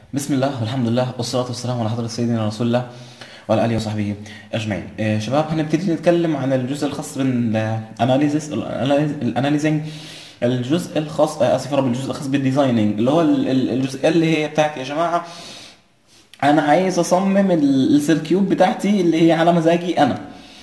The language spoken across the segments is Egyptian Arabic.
بسم الله والحمد لله والصلاة والسلام على حضرة سيدنا رسول الله وعلى آله وصحبه أجمعين. آه، شباب هنبتدي نتكلم عن الجزء الخاص بالاناليزيس الاناليزنج الجزء الخاص آه، اسف يا رب الجزء الخاص بالديزايننج اللي هو ال- ال- الجزء اللي هي بتاعت يا جماعة انا عايز اصمم ال- السيركيوت بتاعتي اللي هي على مزاجي انا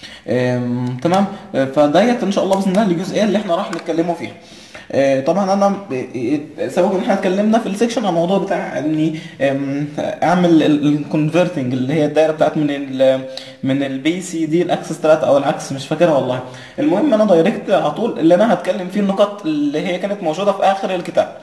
أم، تمام أه، فديت ان شاء الله باذن الله الجزئيه اللي احنا راح نتكلموا فيها أه، طبعا انا أه، سبب ان احنا اتكلمنا في السكشن عن الموضوع بتاع اني أم، اعمل الكونفرتنج اللي هي الدايره بتاعت من ال من البي سي دي الاكسس 3 او العكس مش فاكرها والله المهم انا دايركت على طول اللي انا هتكلم فيه النقط اللي هي كانت موجوده في اخر الكتاب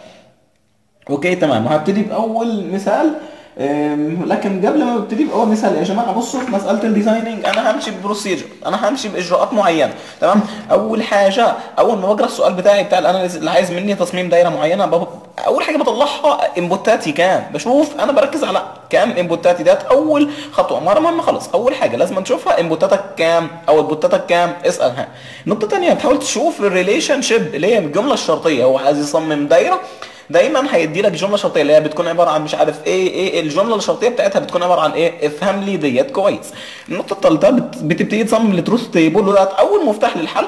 اوكي تمام وهبتدي باول مثال أم، لكن قبل ما ابتدي باول مثال يا جماعه بصوا في مساله الديزايننج انا همشي ببروسيجر انا همشي باجراءات معينه تمام اول حاجه اول ما بقرا السؤال بتاعي بتاع الاناليز اللي عايز مني تصميم دايره معينه بب... اول حاجه بطلعها انبوتاتي كام بشوف انا بركز على كام انبوتاتي ديت اول خطوه مره مهمه خالص اول حاجه لازم تشوفها انبوتاتك كام او انبوتاتك كام اسالها النقطه الثانيه بتحاول تشوف الريليشن شيب اللي هي الجمله الشرطيه هو عايز يصمم دايره دايما هيدي لك جمله شرطيه اللي هي بتكون عباره عن مش عارف ايه ايه الجمله الشرطيه بتاعتها بتكون عباره عن ايه افهم لي ديت كويس النقطه الثالثه بت- بتبتدي تصمم التروث تيبل وده اول مفتاح للحل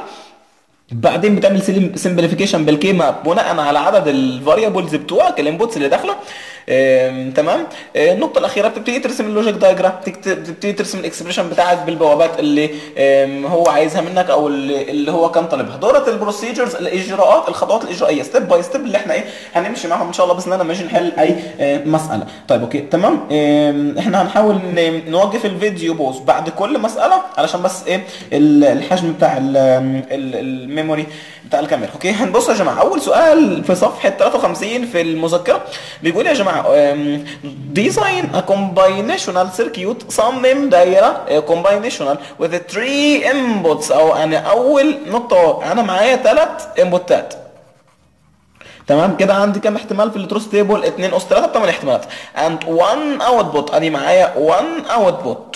بعدين بتعمل سمبليفيكيشن بالكي ماب بناء على عدد الفاريبلز بتوعك الانبوتس اللي داخله آم، تمام آه، النقطه الاخيره بتبتدي ترسم اللوجيك دايجرام بتبتدي ترسم الاكسبريشن بتاعك بالبوابات اللي آم، هو عايزها منك او اللي, اللي هو كان طالبها دورة البروسيجرز الاجراءات الخطوات الاجرائيه ستيب باي ستيب اللي احنا ايه هنمشي معاهم ان شاء الله باذن الله لما نيجي نحل اي آه، مساله طيب اوكي تمام آم، احنا هنحاول ن- نوقف الفيديو بوز بعد كل مساله علشان بس ايه ال- الحجم بتاع ال- ال- الميموري بتاع الكاميرا اوكي هنبص يا جماعه اول سؤال في صفحه 53 في المذكره بيقول يا جماعه ديزاين ا combinational circuit صمم دايره كومباينيشنال with three inputs او انا اول نقطه انا معايا ثلاث انبوتات تمام كده عندي كام احتمال في التروس تيبل 2 اس 3 بثمان احتمالات and one output ادي معايا one output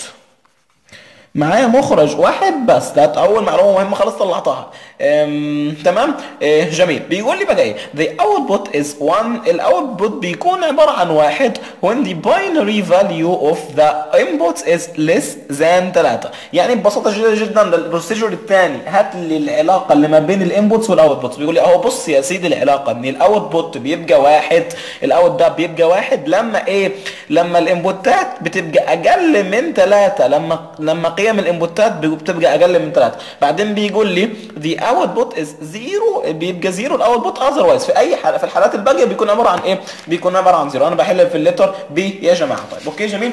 معايا مخرج واحد بس ده اول معلومه مهمه خلاص طلعتها أم، تمام أه، جميل بيقول لي بقى ايه the output is one الاوتبوت بيكون عباره عن واحد when the binary value of the inputs is less than 3 يعني ببساطه جدا جدا ده البروسيجر الثاني هات لي العلاقه اللي ما بين الانبوتس والاوتبوتس بيقول لي اهو بص يا سيدي العلاقه ان الاوتبوت بيبقى واحد الاوت ده بيبقى واحد لما ايه لما الانبوتات بتبقى اقل من 3 لما لما قيم الانبوتات بتبقى اقل من 3 بعدين بيقول لي the output is zero بيبقى زيرو الاوتبوت otherwise في اي حاله في الحالات الباقيه بيكون عباره عن ايه بيكون عباره عن زيرو انا بحل في الليتر بي يا جماعه طيب اوكي جميل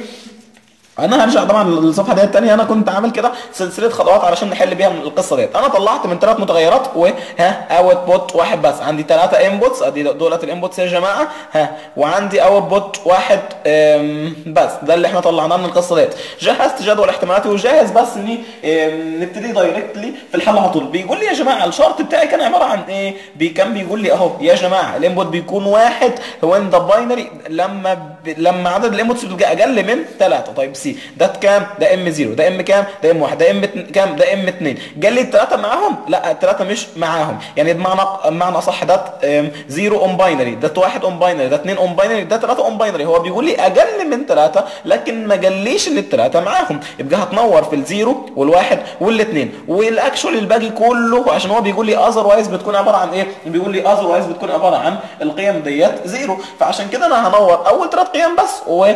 انا هرجع طبعا للصفحه ديت الثانيه انا كنت عامل كده سلسله خطوات علشان نحل بيها القصه ديت انا طلعت من ثلاث متغيرات وها اوت بوت واحد بس عندي ثلاثه انبوتس ادي دولت الانبوتس يا جماعه ها وعندي اوت بوت واحد أم، بس ده اللي احنا طلعناه من القصه ديت جهزت جدول احتمالاتي وجاهز بس اني أم، نبتدي دايركتلي في الحل على طول بيقول لي يا جماعه الشرط بتاعي كان عباره عن ايه بي كان بيقول لي اهو يا جماعه الانبوت بيكون واحد هو ان ذا باينري لما ب... لما عدد الانبوتس بيبقى اقل من 3 طيب سي ده كام ده ام 0 ده ام كام ده ام 1 ده ام كام ده ام 2 قال لي الثلاثه معاهم لا الثلاثه مش معاهم يعني بمعنى بمعنى صح ده 0 اون باينري ده 1 اون باينري ده 2 اون باينري ده 3 اون باينري هو بيقول لي اقل من 3 لكن ما قاليش ان الثلاثه معاهم يبقى هتنور في الزيرو والواحد والاثنين والاكشوال الباقي كله عشان هو بيقول لي اذروايز بتكون عباره عن ايه بيقول لي اذروايز بتكون عباره عن القيم ديت زيرو فعشان كده انا هنور اول ثلاث قيم بس و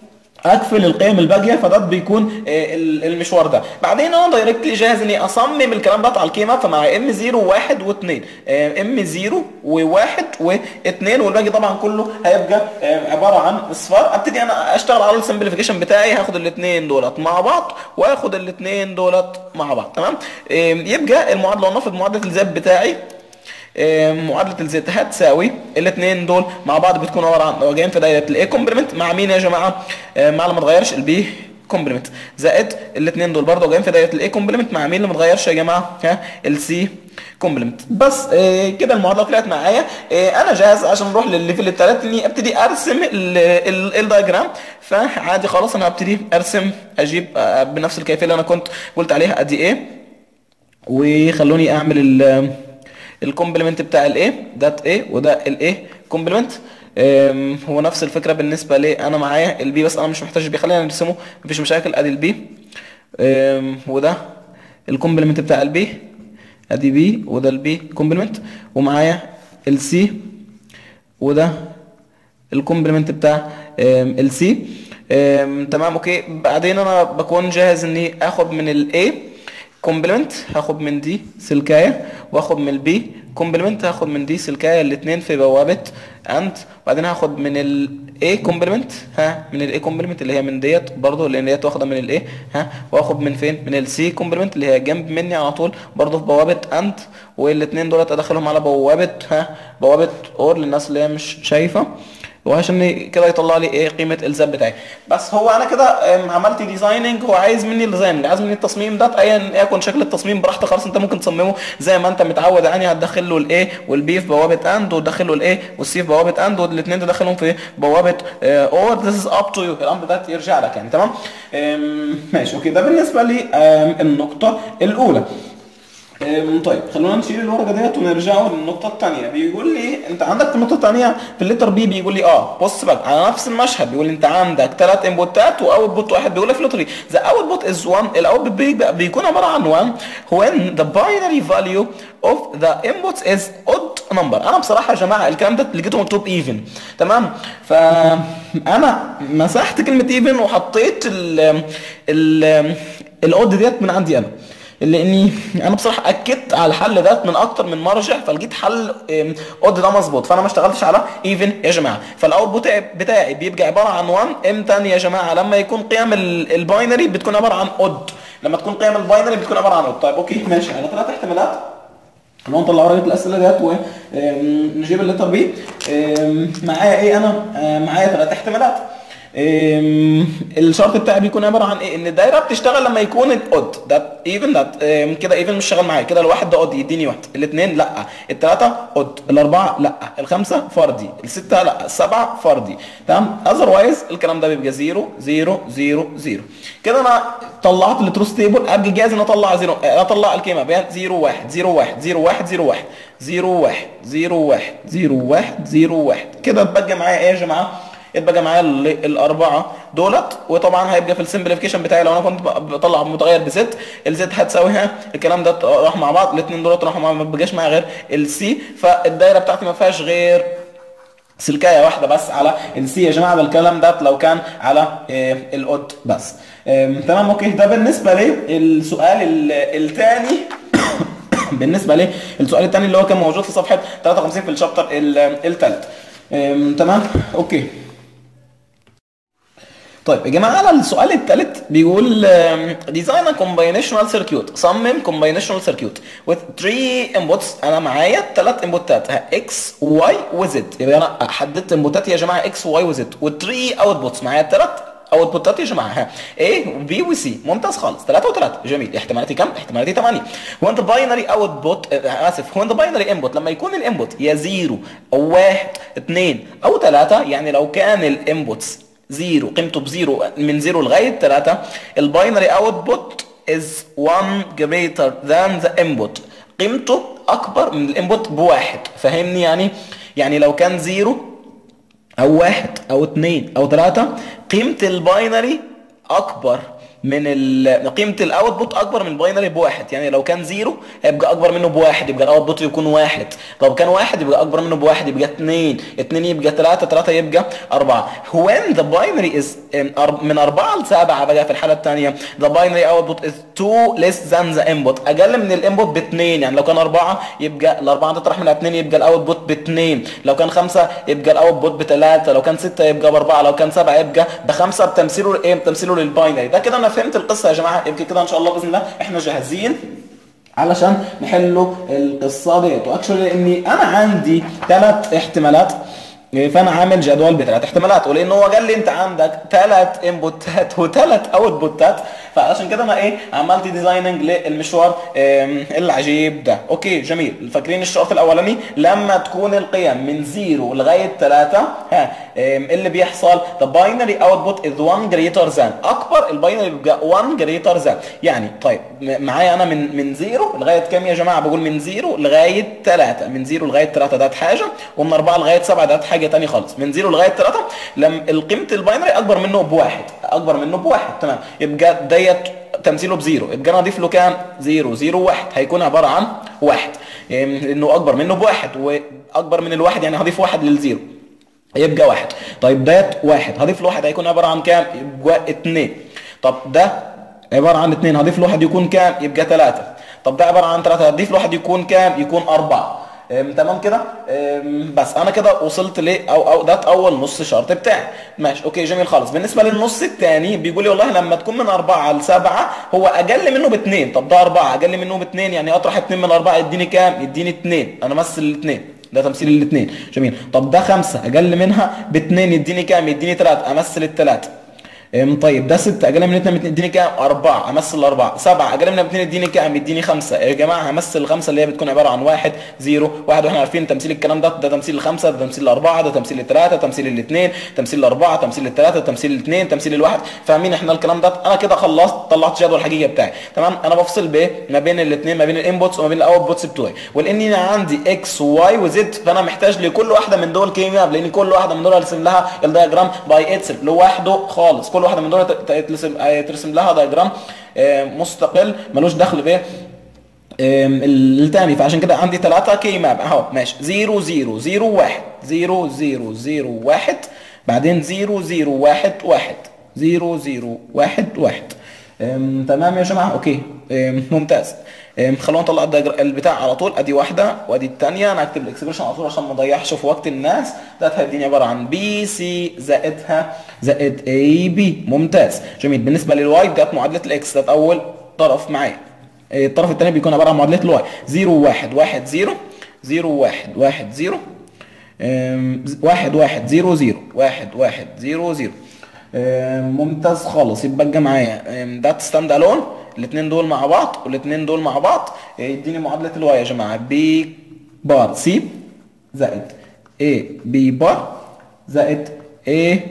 اقفل القيم الباقيه فده بيكون آه، ال- المشوار ده بعدين انا دايركتلي جاهز اني اصمم الكلام ده على الكيمه فمع ام 0 و1 و2 ام 0 و1 و2 والباقي طبعا كله هيبقى آه، عباره عن اصفار ابتدي انا اشتغل على السمبليفيكيشن بتاعي هاخد الاثنين دولت مع بعض واخد الاثنين دولت مع بعض تمام آه، يبقى المعادله ونفرض معادله الزد بتاعي آه، معادله الزد هتساوي الاثنين دول مع بعض بتكون عباره عن لو جايين في دايره الاي كومبلمنت مع مين يا جماعه آه، مع اللي ما اتغيرش البي كومبلمنت زائد الاثنين دول برضه جايين في دايره الاي كومبلمنت مع مين اللي ما اتغيرش يا جماعه ها السي كومبلمنت بس آه كده المعادله طلعت معايا آه انا جاهز عشان نروح للليفل الثالث اني ابتدي ارسم ال- ال- الدايجرام فعادي خلاص انا هبتدي ارسم اجيب آه بنفس الكيفيه اللي انا كنت قلت عليها ادي ايه وخلوني اعمل ال الكومبلمنت بتاع الايه ده ايه وده الايه كومبلمنت أم، هو نفس الفكره بالنسبه لي انا معايا البي بس انا مش محتاج البي خلينا نرسمه مفيش مشاكل ادي البي أم، وده الكومبلمنت بتاع البي ادي بي وده البي كومبلمنت ومعايا السي وده الكومبلمنت بتاع السي تمام اوكي بعدين انا بكون جاهز اني اخد من الاي كومبلمنت هاخد من دي سلكايه واخد من البي كومبلمنت هاخد من دي سلكايه الاثنين في بوابه اند وبعدين هاخد من الاي كومبلمنت ها من الاي كومبلمنت اللي هي من ديت برضه لان ديت واخده من الاي ها واخد من فين من السي كومبلمنت اللي هي جنب مني على طول برضه في بوابه اند والاثنين دولت ادخلهم على بوابه ها بوابه اور للناس اللي هي مش شايفه وعشان كده يطلع لي ايه قيمه الزاب بتاعي بس هو انا كده أم، عملت ديزايننج هو عايز مني الديزاين عايز مني التصميم ده ايا يكن شكل التصميم براحتك خلاص انت ممكن تصممه زي ما انت متعود يعني هتدخل له الاي والبي في بوابه اند وتدخل له الاي والسي في بوابه اند والاثنين تدخلهم في بوابه اور ذس از اب تو يو الامر ده يرجع لك يعني تمام أم، ماشي اوكي ده بالنسبه لي أم، النقطه الاولى أم، طيب خلونا نشيل الورقه ديت ونرجعوا للنقطه الثانيه بيقول لي انت عندك في النقطه الثانيه في الليتر بي بيقول لي اه بص بقى على نفس المشهد بيقول لي انت عندك ثلاث انبوتات واوت بوت واحد بيقول لك في الليتر ذا اوت بوت از 1 الاوت بوت بيبقى- بيكون عباره عن 1 when the binary value of the inputs is odd number انا بصراحه يا جماعه الكلام ده لقيته مكتوب ايفن تمام فانا مسحت كلمه ايفن وحطيت ال ال الاود ديت من عندي انا لاني انا بصراحه اكدت على الحل ده من اكتر من مرجع فلقيت حل ام، اود ده مظبوط فانا ما اشتغلتش على ايفن يا جماعه فالاوت بتاعي بتاعي بيبقى عباره عن 1 امتى يا جماعه لما يكون قيم ال- الباينري بتكون عباره عن اود لما تكون قيم الباينري بتكون عباره عن اود طيب اوكي ماشي على ثلاث احتمالات خلونا نطلع ورقه الاسئله ديت ونجيب الليتر بي أم، معايا ايه انا أم، معايا ثلاث احتمالات أم، الشرط بتاعي بيكون عباره عن ايه ان الدايره بتشتغل لما يكون الاود ده ايفن ده كده ايفن مش شغال معايا كده الواحد ده اود يديني واحد الاثنين لا الثلاثه اود الاربعه لا الخمسه فردي السته لا السبعه فردي تمام اذروايز الكلام ده بيبقى 0 0 0 0 كده انا طلعت التروس تيبل ابقى جاهز ان اطلع 0 اطلع القيمه بين 0 1 0 1 0 1 0 1 0 1 0 1 0 1 0 1 كده اتبقى معايا ايه يا جماعه اتبقى معايا ال- الاربعه دولت وطبعا هيبقى في السمبليفيكيشن بتاعي لو انا كنت ب- بطلع متغير بزد الزد هتساويها الكلام ده راح مع بعض الاثنين دولت راحوا مع بعض ما بقاش معايا غير السي فالدايره بتاعتي ما فيهاش غير سلكايه واحده بس على السي يا جماعه ده الكلام ده لو كان على آه، الاود بس آم، تمام اوكي ده بالنسبه لي السؤال الثاني بالنسبه لي السؤال الثاني اللي هو كان موجود في صفحه 53 في الشابتر الثالث تمام اوكي طيب يا جماعه على السؤال الثالث بيقول ديزاين ا كومباينيشنال سيركيوت صمم كومباينيشنال سيركيوت with 3 انبوتس انا معايا ثلاث انبوتات اكس واي وزد يبقى انا حددت انبوتات يا جماعه اكس واي وزد و3 اوتبوتس معايا ثلاث اوتبوتات يا جماعه ها A وبي وسي ممتاز خالص 3 و3 جميل احتمالاتي كام؟ احتمالاتي 8 وان ذا باينري اوتبوت اسف وان ذا باينري انبوت لما يكون الانبوت يا 0 او 1 2 او 3 يعني لو كان الانبوتس زيرو قيمته بزيرو من زيرو لغايه 3 الباينري اوتبوت از 1 greater than the input قيمته اكبر من الانبوت بواحد فاهمني يعني يعني لو كان زيرو او واحد او اتنين او تلاتة قيمة الباينري اكبر من ال... قيمة الاوتبوت اكبر من الباينري بواحد يعني لو كان زيرو هيبقى اكبر منه بواحد يبقى الاوتبوت يكون واحد لو كان واحد يبقى اكبر منه بواحد يبقى اتنين اتنين يبقى تلاتة تلاتة يبقى اربعة when the binary is um, أر- من اربعة لسبعة بقى في الحالة التانية the binary output is two less than the input اقل من الانبوت باتنين يعني لو كان اربعة يبقى الاربعة تطرح من اتنين يبقى الاوتبوت باتنين لو كان خمسة يبقى الاوتبوت بتلاتة لو كان ستة يبقى باربعة لو كان سبعة يبقى بخمسة بتمثيله ايه بتمثيله للباينري ده كده انا فهمت القصة يا جماعة يمكن كده ان شاء الله باذن الله احنا جاهزين علشان نحلوا القصه ديت واكشولي لاني انا عندي ثلاث احتمالات فانا عامل جدول بثلاث احتمالات ولان هو قال لي انت عندك ثلاث انبوتات وثلاث اوتبوتات فعشان كده انا ايه عملت ديزايننج للمشوار ام، العجيب ده اوكي جميل فاكرين الشرط الاولاني لما تكون القيم من 0 لغايه 3 ها ام، اللي بيحصل the binary output is 1 greater than اكبر الباينري بيبقى 1 greater than يعني طيب م- معايا انا من من 0 لغايه كام يا جماعه بقول من 0 لغايه 3 من 0 لغايه 3 ده حاجه ومن 4 لغايه 7 ده حاجه حاجه تانية خالص من 0 لغايه 3 لما قيمه الباينري اكبر منه بواحد اكبر منه بواحد تمام يبقى ديت تمثيله بزيرو يبقى انا اضيف له كام 0 0 1 هيكون عباره عن واحد يعني انه اكبر منه بواحد واكبر من الواحد يعني هضيف واحد للزيرو يبقى واحد طيب ديت واحد هضيف له واحد هيكون عباره عن كام يبقى اتنين طب ده عباره عن اتنين هضيف له واحد يكون كام يبقى تلاته طب ده عباره عن تلاته هضيف له واحد يكون كام يكون اربعه أم، تمام كده أم، بس انا كده وصلت ل او او ده اول نص شرط بتاعي ماشي اوكي جميل خالص بالنسبه للنص الثاني بيقول لي والله لما تكون من أربعة لسبعة هو اقل منه باثنين طب ده أربعة اقل منه باثنين يعني اطرح اثنين من أربعة يديني كام يديني اثنين انا امثل الاثنين ده تمثيل الاثنين جميل طب ده خمسة اقل منها باثنين يديني كام يديني ثلاثة امثل الثلاثة أم، طيب ده ستة أقل من اتنين يديني كام؟ أربعة أمثل الأربعة، سبعة أقل من اتنين يديني كام؟ يديني خمسة، يا جماعة همثل الخمسة اللي هي بتكون عبارة عن واحد زيرو واحد وإحنا عارفين تمثيل الكلام ده ده تمثيل الخمسة ده تمثيل الأربعة ده تمثيل الثلاثة تمثيل الاثنين تمثيل الأربعة تمثيل الثلاثة تمثيل الاثنين تمثيل الواحد فاهمين إحنا الكلام ده أنا كده خلصت طلعت جدول الحقيقي بتاعي تمام أنا بفصل ب ما بين الاثنين ما بين الانبوتس وما بين الاوتبوتس بتوعي ولأن أنا عندي اكس وواي وزد فأنا محتاج لكل واحدة من دول كيمياء لأن كل واحدة من دول هرسم لها الدياجرام باي اتسل لوحده خالص كل واحدة من دول ت- يترسم يترسم لها دياجرام آه، مستقل ملوش دخل بايه آم، التاني فعشان كده عندي 3 كي ماب اهو ماشي 0 0 0 1 0 0 0 1 بعدين 0 0 1 1 0 0 1 1 أم، تمام يا جماعه اوكي أم، ممتاز أم، خلونا نطلع الدياجر- البتاع على طول ادي واحده وادي الثانيه انا هكتب الاكسبريشن على طول عشان ما اضيعش في وقت الناس ده هتديني عباره عن بي سي زائدها زائد اي بي ممتاز جميل بالنسبه للواي ده معادله الاكس ده اول طرف معايا إيه، الطرف الثاني بيكون عباره عن معادله الواي 0 1 1 0 0 1 1 0 أم، واحد واحد زيرو زيرو واحد واحد زيرو زيرو أم، ممتاز خالص يبقى معايا أم، ده ستاند الون الاثنين دول مع بعض والاثنين دول مع بعض يديني معادله الواي يا جماعه بي بار سي زائد اي بي بار زائد اي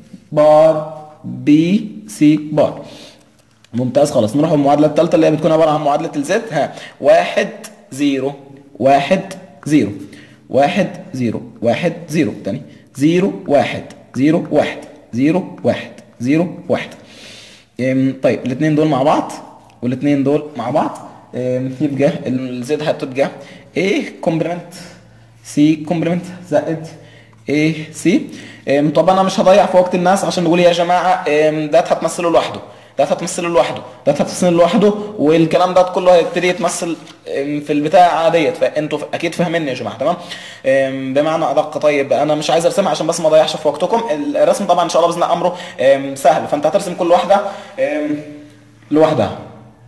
بار بي سي بار ممتاز خلاص نروح المعادله الثالثه اللي هي بتكون عباره عن معادله الزد ها واحد زيرو واحد زيرو واحد زيرو واحد زيرو تاني زيرو واحد زيرو واحد زيرو واحد زيرو واحد أم، طيب الاثنين دول مع بعض والاثنين دول مع بعض أم، يبقى الزد هتبقى A كومبلمنت سي كومبلمنت زائد A سي أم، طب انا مش هضيع في وقت الناس عشان نقول يا جماعه أم، ده هتمثله لوحده ده هتمثله لوحده ده هتمثله لوحده والكلام ده كله هيبتدي يتمثل أم، في البتاع ديت فانتوا اكيد فاهميني يا جماعه تمام أم، بمعنى ادق طيب انا مش عايز ارسمها عشان بس ما اضيعش في وقتكم الرسم طبعا ان شاء الله باذن الله امره أم، سهل فانت هترسم كل واحده أم، لوحدها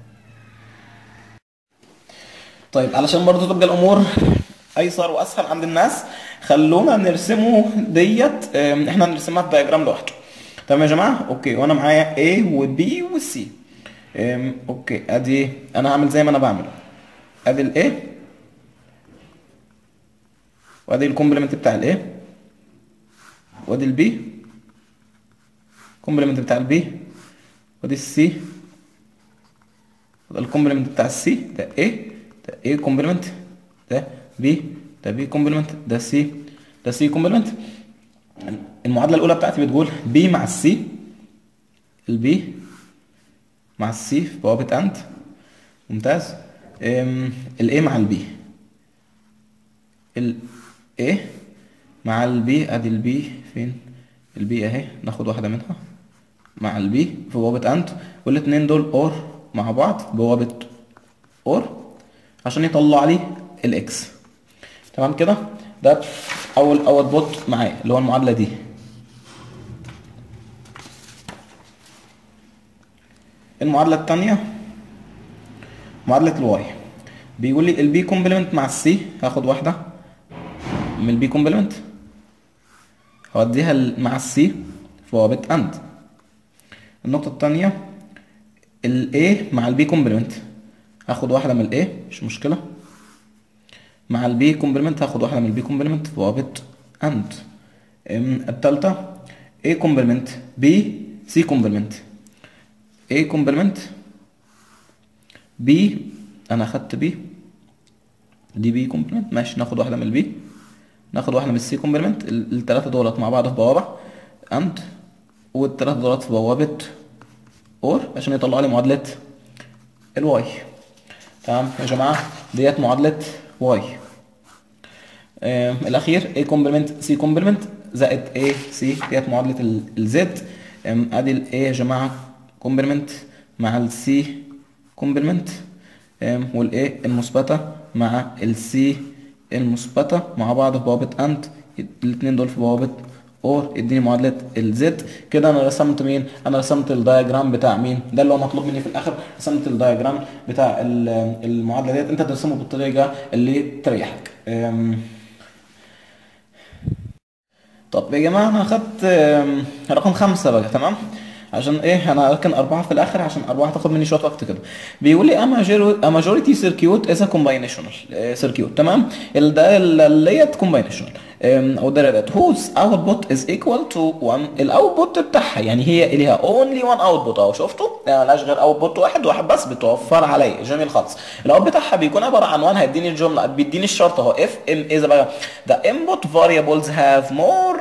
طيب علشان برضه تبقى الامور ايسر واسهل عند الناس خلونا نرسمه ديت أم، احنا نرسمها في دياجرام لوحده تمام يا جماعه اوكي وانا معايا A و B و C أم، اوكي ادي انا هعمل زي ما انا بعمل ادي ال A وادي الكومبلمنت بتاع ال A وادي ال B كومبلمنت بتاع ال B وادي ال C وده الكومبلمنت بتاع السي ده A ده A كومبلمنت ده B ده B كومبلمنت ده C ده C كومبلمنت المعادلة الأولى بتاعتي بتقول B مع السي البي مع السي في بوابة أند ممتاز الاي مع البي الاي مع البي ادي البي فين البي اهي ناخد واحدة منها مع البي في بوابة أند والاتنين دول اور مع بعض بوابة اور عشان يطلع لي الاكس تمام كده ده اول اول بوت معايا اللي هو المعادله دي المعادله الثانيه معادله الواي بيقول لي البي كومبلمنت مع السي هاخد واحده من البي كومبلمنت هوديها ال- مع السي في بوابه اند النقطه الثانيه الاي مع البي كومبلمنت هاخد واحده من الاي مش مشكله مع البي كومبلمنت هاخد واحده من البي كومبلمنت في بوابه اند الثالثه A كومبلمنت B C كومبلمنت A كومبلمنت B انا اخدت B دي B كومبلمنت ماشي ناخد واحده من البي ناخد واحده من السي كومبلمنت الثلاثه دولت مع بعض في بوابه اند والثلاثه دولت في بوابه اور عشان يطلع لي معادله الواي تمام يا جماعه ديت معادله واي آه الاخير A كومبلمنت C كومبلمنت زائد A C ديت معادله الزد ادي ال A يا جماعه كومبلمنت مع ال C كومبلمنت وال A المثبته مع ال C المثبته مع بعض في بوابه اند الاثنين دول في بوابه اور اديني معادله الزد كده انا رسمت مين انا رسمت الدايجرام بتاع مين ده اللي هو مطلوب مني في الاخر رسمت الدايجرام بتاع ال- المعادله ديت انت ترسمه بالطريقه اللي تريحك أم، طب يا جماعه انا اخدت أم، رقم خمسة بقى تمام عشان ايه انا اركن اربعه في الاخر عشان اربعه تاخد مني شويه وقت كده بيقول لي a majority circuit is a combinational آه، circuit تمام ال- ده ال- اللي هي combinational آم، او ده ده whose output is equal to 1 الاوتبوت بتاعها يعني هي ليها only one output اهو شفتوا يعني ملهاش غير اوتبوت واحد واحد بس بتوفر عليا جميل خالص الاوت بتاعها بيكون عباره عن 1 هيديني الجمله بيديني الشرط اهو if ام اذا بقى the input variables have more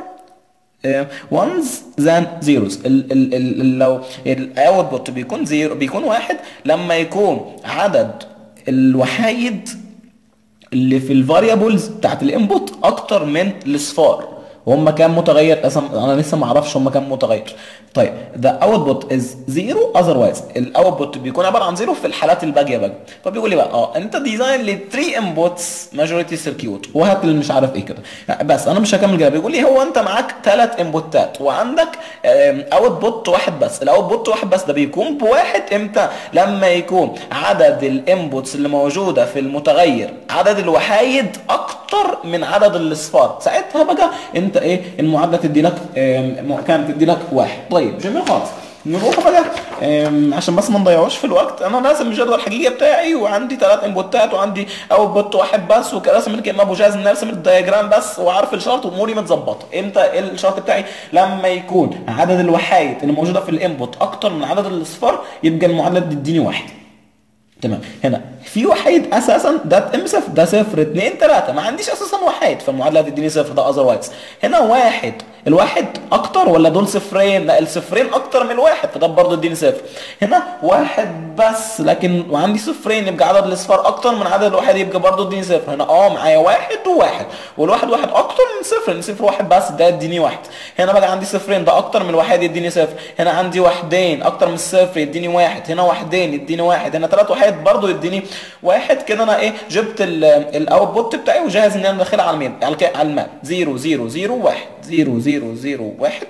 ones than zeros ال ال ال لو الاوتبوت بيكون زيرو بيكون واحد لما يكون عدد الوحايد اللي في الفاريبلز بتاعت الانبوت اكتر من الاصفار وهم كام متغير اصلا انا لسه ما اعرفش هم كام متغير طيب the output is zero otherwise الاوتبوت بيكون عباره عن زيرو في الحالات الباقيه بقى فبيقول لي بقى اه انت ديزاين ل 3 انبوتس ماجوريتي سيركيوت وهات اللي مش عارف ايه كده بس انا مش هكمل كده بيقول لي هو انت معاك ثلاث انبوتات وعندك اوتبوت واحد بس الاوتبوت واحد بس ده بيكون بواحد امتى لما يكون عدد الانبوتس اللي موجوده في المتغير عدد الوحايد اكتر من عدد الاصفار ساعتها بقى انت ايه المعادله تدي لك آم، كانت تدي لك واحد طيب جميل خالص نروح بقى آم، عشان بس ما نضيعوش في الوقت انا راسم الجدول الحقيقي بتاعي وعندي ثلاث انبوتات وعندي اوتبوت واحد بس وراسم الكلمه ابو جاز نرسم الدياجرام بس وعارف الشرط واموري متظبطه امتى إيه الشرط بتاعي لما يكون عدد الوحايد اللي موجوده في الانبوت اكتر من عدد الاصفار يبقى المعادله تديني واحد تمام هنا في وحيد اساسا ده ام صفر ده صفر اتنين تلاته ما عنديش اساسا وحيد فالمعادله هتديني صفر ده اذروايز هنا واحد الواحد اكتر ولا دول صفرين لا الصفرين اكتر من الواحد فده برضه يديني صفر هنا واحد بس لكن وعندي صفرين يبقى عدد الاصفار اكتر من عدد الواحد يبقى برضه يديني صفر هنا اه معايا واحد وواحد والواحد واحد اكتر من صفر لان صفر واحد بس ده يديني واحد هنا بقى عندي صفرين ده اكتر من واحد يديني صفر هنا عندي واحدين اكتر من الصفر يديني واحد هنا واحدين يديني واحد هنا ثلاث وحيد برضه يديني واحد كده انا ايه جبت الاوتبوت بتاعي وجاهز ان انا داخلها على المين على الك- على الماب 0 0 0 1 0 0 0 1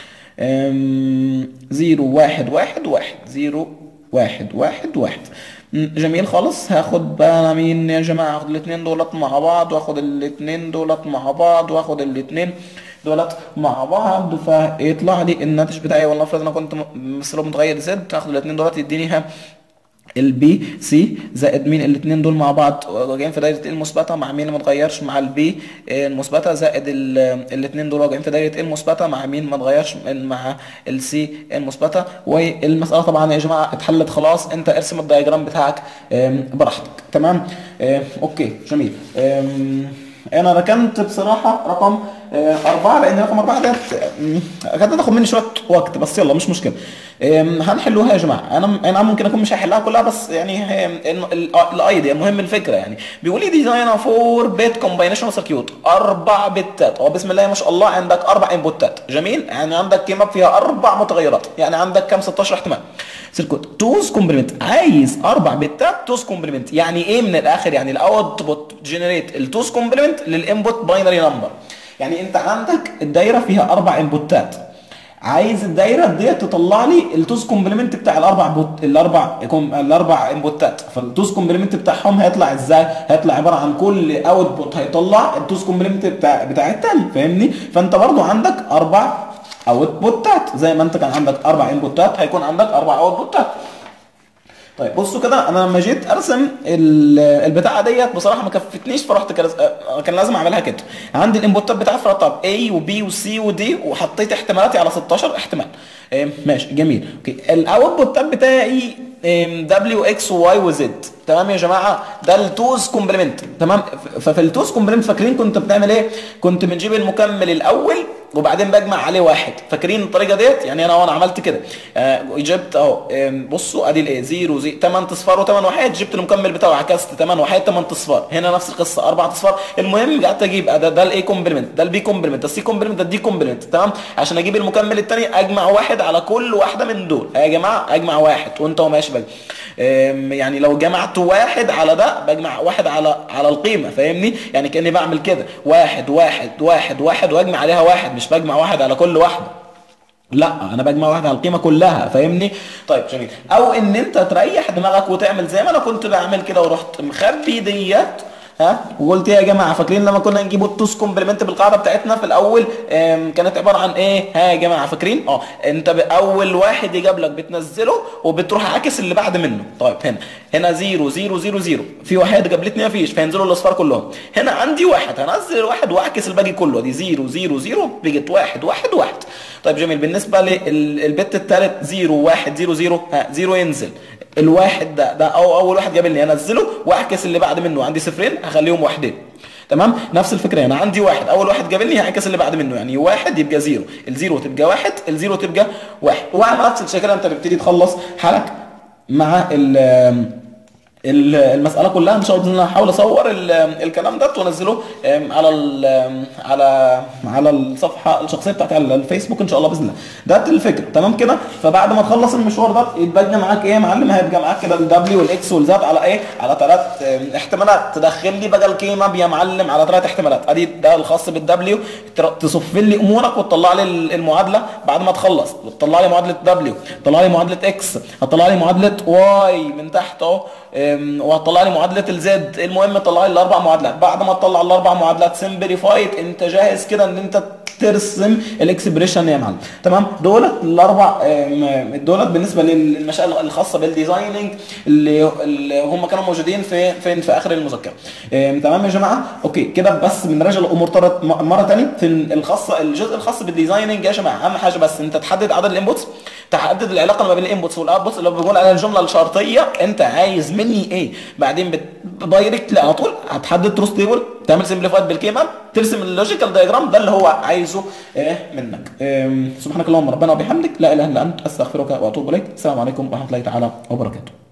0 1 1 1 0 1 1 1 جميل خالص هاخد بقى انا مين يا جماعه هاخد الاثنين دولت مع بعض واخد الاثنين دولت مع بعض واخد الاثنين دولت مع بعض فيطلع لي الناتج بتاعي ولنفرض انا كنت م- مثله متغير زد هاخد الاثنين دولت يديني ها البي سي زائد مين الاثنين دول مع بعض واقعين في دايره المثبته مع مين ما اتغيرش مع البي المثبته زائد الاثنين دول واقعين في دايره المثبته مع مين ما اتغيرش مع السي المثبته والمساله طبعا يا جماعه اتحلت خلاص انت ارسم الدياجرام بتاعك آم، براحتك تمام آم، اوكي جميل آم، انا ركنت بصراحه رقم آه، أربعة لأن رقم أربعة ديت آم، كانت هتاخد مني شوية وقت بس يلا مش مشكلة آم، هنحلوها يا جماعة أنا أنا ممكن أكون مش هحلها كلها بس يعني هي ال- ال- الأيديا المهم الفكرة يعني بيقول لي ديزاين فور بيت كومباينيشن سيركيوت أربع بتات هو بسم الله ما شاء الله عندك أربع انبوتات جميل يعني عندك كيمة فيها أربع متغيرات يعني عندك كام 16 احتمال سيركوت توز كومبلمنت عايز اربع بتات توز كومبلمنت يعني ايه من الاخر يعني الاوتبوت جنريت التوز كومبلمنت للانبوت باينري نمبر يعني انت عندك الدايره فيها اربع انبوتات عايز الدايره ديت تطلع لي التوز كومبلمنت بتاع الاربع بوت الاربع كوم الاربع انبوتات فالتوز كومبلمنت بتاعهم هيطلع ازاي هيطلع عباره عن كل اوتبوت هيطلع التوز كومبلمنت بتاع بتاع التاني فاهمني فانت برضو عندك اربع اوتبوتات زي ما انت كان عندك اربع انبوتات هيكون عندك اربع اوتبوتات طيب بصوا كده انا لما جيت ارسم ال- البتاعه ديت بصراحه ما كفتنيش فرحت كرز... آه، كان لازم اعملها كده عندي الانبوتات بتاعتي فرطب A وB وC وD وحطيت احتمالاتي على 16 احتمال إيه ماشي جميل اوكي الاوتبوتات بتاعي دبليو اكس وواي وزد تمام يا جماعه ده التوز كومبلمنت تمام ف- ففي التوز كومبلمنت فاكرين كنت بنعمل ايه كنت بنجيب المكمل الاول وبعدين بجمع عليه واحد فاكرين الطريقه ديت يعني انا وانا عملت كده آه، جبت اهو آم، بصوا ادي الايه 0 0 8 اصفار و8 وحيد جبت المكمل بتاعه عكست 8 وحيد 8 اصفار هنا نفس القصه 4 اصفار المهم قعدت اجيب ده ده الاي كومبلمنت ده البي كومبلمنت ده السي كومبلمنت ده الدي كومبلمنت تمام عشان اجيب المكمل الثاني اجمع واحد على كل واحده من دول يا جماعه اجمع واحد وانت وماشي بقى آم، يعني لو جمعت واحد على ده بجمع واحد على على القيمه فاهمني يعني كاني بعمل كده واحد واحد واحد واحد واجمع عليها واحد مش بجمع واحد على كل واحده لا انا بجمع واحده على القيمه كلها فاهمني طيب جميل او ان انت تريح دماغك وتعمل زي ما انا كنت بعمل كده ورحت مخبي ديت ها وقلت يا جماعه فاكرين لما كنا نجيب التوس كومبلمنت بالقاعده بتاعتنا في الاول آم، كانت عباره عن ايه ها يا جماعه فاكرين اه انت اول واحد يجاب لك بتنزله وبتروح عاكس اللي بعد منه طيب هنا هنا 0 0 0 0 في واحد جابلتني ما فيش فينزلوا الاصفار كلهم هنا عندي واحد هنزل واحد واعكس الباقي كله دي 0 0 0 بقت واحد واحد واحد طيب جميل بالنسبه للبت الثالث 0 1 0 0 ها 0 ينزل الواحد ده ده أو اول واحد جابلني انزله واعكس اللي بعد منه عندي صفرين هخليهم واحدين تمام نفس الفكره انا عندي واحد اول واحد جابلني هعكس اللي بعد منه يعني واحد يبقى زيرو الزيرو تبقى واحد الزيرو تبقى واحد وعلى نفس الشكل انت بتبتدي تخلص حالك مع ال ال- المساله كلها ان شاء الله باذن الله هحاول اصور ال- الكلام ده وانزله أم، على ال- على على الصفحه الشخصيه بتاعتي على الفيسبوك ان شاء الله باذن الله ده الفكره تمام كده فبعد ما تخلص المشوار ده يتبقى معاك ايه يا معلم هيبقى معاك كده الدبليو والاكس والزد على ايه على ثلاث احتمالات تدخل لي بقى القيمه يا معلم على ثلاث احتمالات ادي ده الخاص بالدبليو تصف لي امورك وتطلع لي المعادله بعد ما تخلص تطلع لي معادله دبليو تطلع لي معادله اكس هتطلع لي معادله واي من تحت اهو أم، وهتطلع لي معادله الزد المهم طلع لي الاربع معادلات بعد ما تطلع الاربع معادلات سمبليفايد انت جاهز كده ان انت ترسم الاكسبريشن يا معلم تمام دولت الاربع أم، دولت بالنسبه للمشاكل الخاصه بالديزايننج اللي, اللي هم كانوا موجودين في فين في اخر المذكره أم، تمام يا جماعه اوكي كده بس بنراجع الامور طرت م- مره ثانيه في الخاصه الجزء الخاص بالديزايننج يا جماعه اهم حاجه بس انت تحدد عدد الانبوتس تحدد العلاقه ما بين الانبوتس والاوتبوتس اللي بنقول على الجمله الشرطيه انت عايز مني ايه بعدين دايركت على طول هتحدد تروس تيبل تعمل سمبليفايد بالكيما ترسم اللوجيكال دايجرام ده اللي هو عايزه ايه منك إيه سبحانك اللهم ربنا وبحمدك لا اله الا انت استغفرك واتوب اليك السلام عليكم ورحمه الله تعالى وبركاته